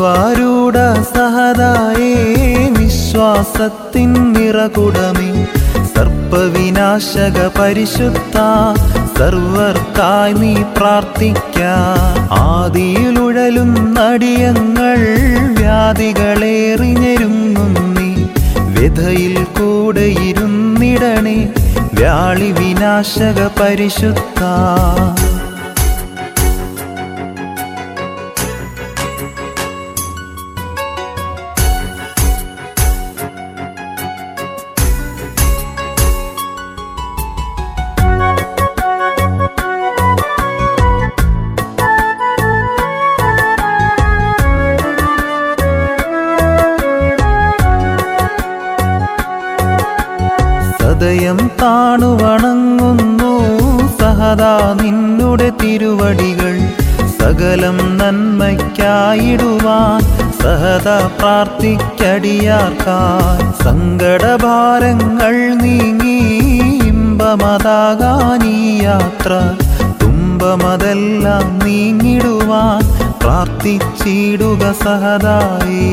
അശ്വാരൂഢ സഹതായേ വിശ്വാസത്തിൻ നിറകുടമേ സർപ്പവിനാശക പരിശുദ്ധ സർവർക്കായി നീ പ്രാർത്ഥിക്ക ആദിയിലുഴലും നടിയങ്ങൾ വ്യാധികളേറിഞ്ഞെരുങ്ങുന്നീ വ്യഥയിൽ കൂടെ ഇരുന്നിടണേ വ്യാളി വിനാശക പരിശുദ്ധ സദയം താണു വണങ്ങുന്നു സഹദാ നിന്നുടെ തിരുവടികൾ സകലം നന്മയ്ക്കായിടുവാൻ സഹദ പ്രാർത്ഥിക്കടിയാർക്കായി സങ്കടഭാരങ്ങൾ നീങ്ങി ഇമ്പമതാകാനീ യാത്ര തുമ്പമതെല്ലാം നീങ്ങിടുവാൻ പ്രാർത്ഥിച്ചിടുക സഹദായി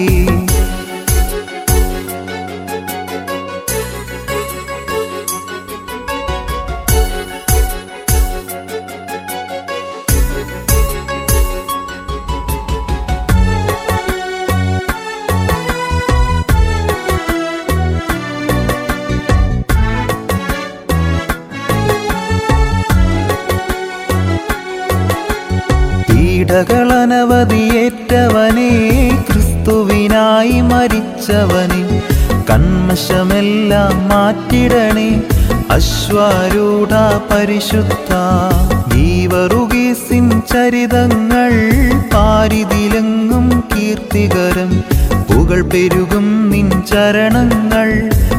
പീഡകളനവധിയേറ്റവനെ ക്രിസ്തുവിനായി മരിച്ചവനെ കന്മശമെല്ലാം മാറ്റിടണേ അശ്വാരൂഢ പരിശുദ്ധ ജീവറുകീസിൻ ചരിതങ്ങൾ പാരിതിലെങ്ങും കീർത്തികരം പുകൾ പെരുകും നിൻ ചരണങ്ങൾ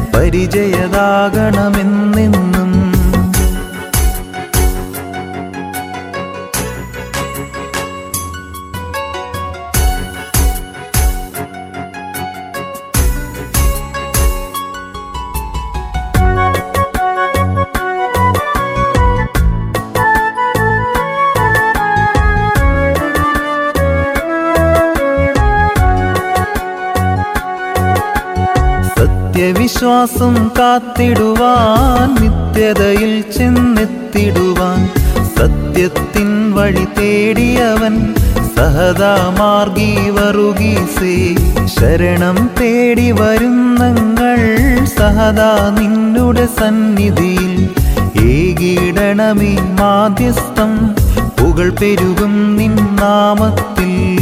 പരിചയതാകണമെന്നെന്നും സത്യവിശ്വാസം കാത്തിടുവാൻ നിത്യതയിൽ ചെന്നെത്തിടുവാൻ സത്യത്തിൻ വഴി തേടിയവൻ സഹതാമാർഗി വറുകീസേ ശരണം തേടി വരുന്നങ്ങൾ സഹദാ നിന്നുടെ സന്നിധിയിൽ ഏകീടണമേ മാധ്യസ്ഥം പുകൾ പെരുകും നിൻ നാമത്തിൽ